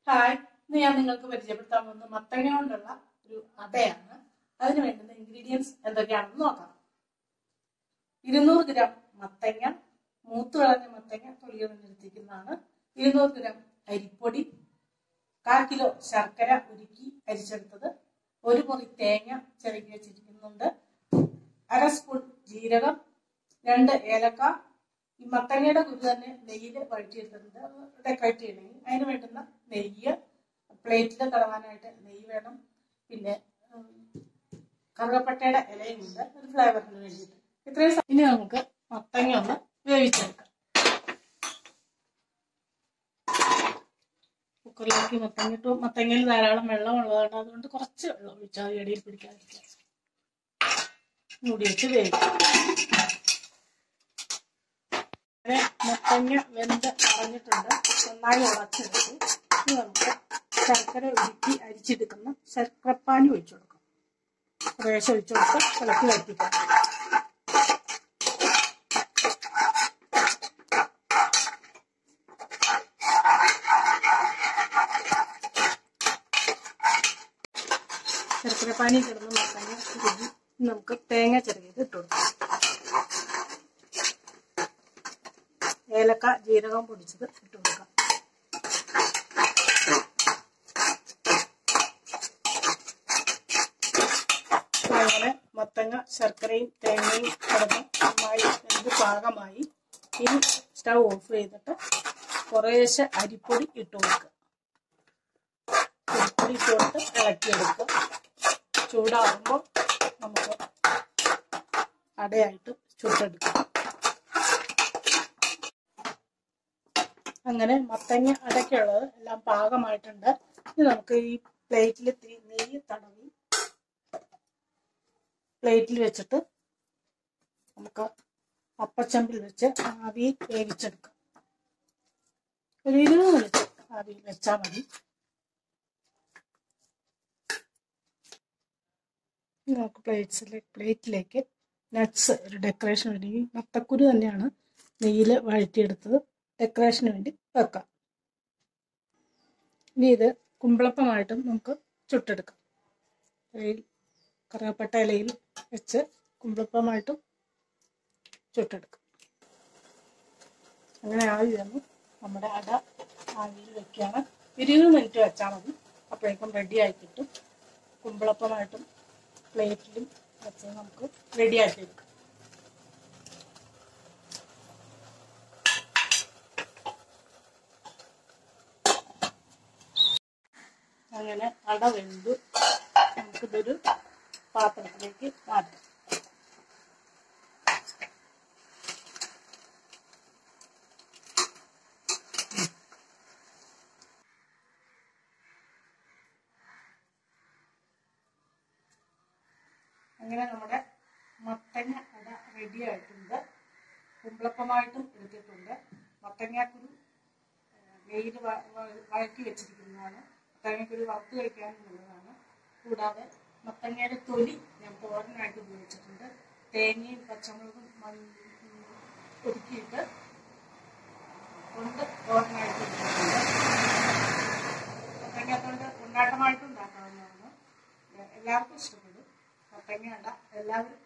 hi ഇന്ന് ഞാൻ നിങ്ങൾക്ക് പരിചയപ്പെടുത്താൻ പോകുന്നത് മത്തങ്ങ കൊണ്ടുള്ള ഒരു അടയാണ് അതിന് വേണ്ടുന്ന ഇൻഗ്രീഡിയൻസ് എന്തൊക്കെയാണെന്ന് നോക്കാം ഇരുന്നൂറ് ഗ്രാം മത്തങ്ങ മൂത്ത് കളഞ്ഞ മത്തങ്ങ തൊലി കളഞ്ഞെടുത്തിരിക്കുന്നതാണ് ഇരുന്നൂറ് ഗ്രാം അരിപ്പൊടി കാ കിലോ ശർക്കര ഉരുക്കി അരിച്ചെടുത്തത് ഒരു മുറി തേങ്ങ ചിരകി വെച്ചിരിക്കുന്നുണ്ട് അര സ്പൂൺ ജീരകം രണ്ട് ഏലക്ക ഈ മത്തങ്ങയുടെ കുരു തന്നെ നെയ്യിൽ വഴറ്റിയെടുത്തിട്ടുണ്ട് ഡെക്കറേറ്റ് ചെയ്യണമെങ്കിൽ അതിന് വേണ്ടുന്ന നെയ്യ് പ്ലേറ്റിൽ തടവാനായിട്ട് നെയ്യ് വേണം പിന്നെ ഉം, കറുകപ്പട്ടയുടെ ഇലയും ഉണ്ട് ഒരു ഫ്ലേവറിന് വേണ്ടിയിട്ട് ഇത്രയും സ- ഇനി നമുക്ക് മത്തങ്ങ ഒന്ന് വേവിച്ചെടുക്കാം കുക്കറിലേക്ക് മത്തങ്ങ ഇട്ടു മത്തങ്ങയിൽ ധാരാളം വെള്ളം ഉള്ളതാണ് അതുകൊണ്ട് കുറച്ച് വെള്ളം ഒഴിച്ചാൽ മതി ഇടയിൽ പിടിക്കാതിരിക്കാൻ മൂടി വെച്ച് വേവിക്കാം അങ്ങനെ മത്തങ്ങ വെന്ത് അടഞ്ഞിട്ടുണ്ട് നന്നായി ഉടച്ചെടുത്ത് ഇനി നമുക്ക് ശർക്കര ഉരുക്കി അരിച്ചെടുക്കുന്ന ശർക്കരപ്പാനി ഒഴിച്ചു കൊടുക്കാം കുറേശ്ശെ ഒഴിച്ചു കൊടുത്ത് ഇളക്കി വറ്റിക്കാം ശർക്കരപ്പാനി കിടന്ന് മത്തങ്ങ ഉരുകി നമുക്ക് തേങ്ങ ചെറിയത് ഇട്ട് കൊടുക്കാം ഏലക്ക ജീരകം പൊടിച്ചത് ഇട്ട് കൊടുക്കാം അങ്ങനെ മത്തങ്ങ ശർക്കരയും തേങ്ങയും കിടന്ന് നന്നായി വെന്ത് പാകമായി ഇനി സ്റ്റൗ ഓഫ് ചെയ്തിട്ട് കുറേശ്ശെ അരിപ്പൊടി ഇട്ട് കൊടുക്കുക അരിപ്പൊടി ഇട്ട് കൊടുത്ത് ഇളക്കിയെടുക്കുക ചൂടാകുമ്പോൾ നമുക്ക് അടയായിട്ട് ചുട്ടെടുക്കാം അങ്ങനെ മത്തങ്ങ അടയ്ക്കുള്ളത് എല്ലാം പാകമായിട്ടുണ്ട് ഇനി നമുക്ക് ഈ പ്ലേറ്റിൽ ഇത്തിരി നെയ്യ് തടവി പ്ലേറ്റിൽ വെച്ചിട്ട് നമുക്ക് അപ്പച്ചമ്പിൽ വെച്ച് ആവി വേവിച്ചെടുക്കാം ഒരു ഇരുപത് മിനിറ്റ് ആവി വെച്ചാൽ മതി ഇനി നമുക്ക് പ്ലേറ്റ്സിലേക്ക് പ്ലേറ്റിലേക്ക് നട്ട്സ് ഒരു ഡെക്കറേഷൻ വേണ്ടി ഈ മത്തക്കുരു തന്നെയാണ് നെയ്യിൽ വഴറ്റിയെടുത്തത് ഡെക്കറേഷന് വേണ്ടി വെക്കാം ഇനി ഇത് കുമ്പിളപ്പമായിട്ടും നമുക്ക് ചുട്ടെടുക്കാം ഇലയിൽ കറുകപ്പട്ട ഇലയിൽ വെച്ച് കുമ്പിളപ്പമായിട്ടും ചുട്ടെടുക്കാം അങ്ങനെ ആവി വന്നു നമ്മുടെ അട ആവിയിൽ വെക്കുകയാണ് ഇരുപത് മിനിറ്റ് വെച്ചാൽ മതി അപ്പോഴേക്കും റെഡി ആയി കിട്ടും കുമ്പിളപ്പമായിട്ടും പ്ലേറ്റിലും വെച്ച് നമുക്ക് റെഡി ആക്കി എടുക്കാം അങ്ങനെ അട വെന്തു നമുക്കിതൊരു പാത്രത്തിലേക്ക് മാറ്റാം അങ്ങനെ നമ്മുടെ മത്തങ്ങ അട റെഡി ആയിട്ടുണ്ട് കുമ്പിളപ്പമായിട്ടും എടുത്തിട്ടുണ്ട് മത്തങ്ങാക്കുരു നെയ്യിൽ വഴറ്റി വെച്ചിരിക്കുന്നതാണ് മത്തങ്ങയ്ക്കൊരു വറുത്ത് കഴിക്കാൻ നല്ലതാണ് കൂടാതെ മത്തങ്ങയുടെ തൊലി ഞാൻ തോരനായിട്ട് ഉപയോഗിച്ചിട്ടുണ്ട് തേങ്ങയും പച്ചമുളകും മഞ്ഞ ഒതുക്കിയിട്ട് കൊണ്ട് തോരനായിട്ട് ഉപയോഗിച്ചിട്ടുണ്ട് മത്തങ്ങാത്തോണ്ട് കൊണ്ടാട്ടമായിട്ട് ഉണ്ടാക്കാവുന്നതാണ് എല്ലാവർക്കും ഇഷ്ടപ്പെടും മത്തങ്ങ അട എല്ലാവരും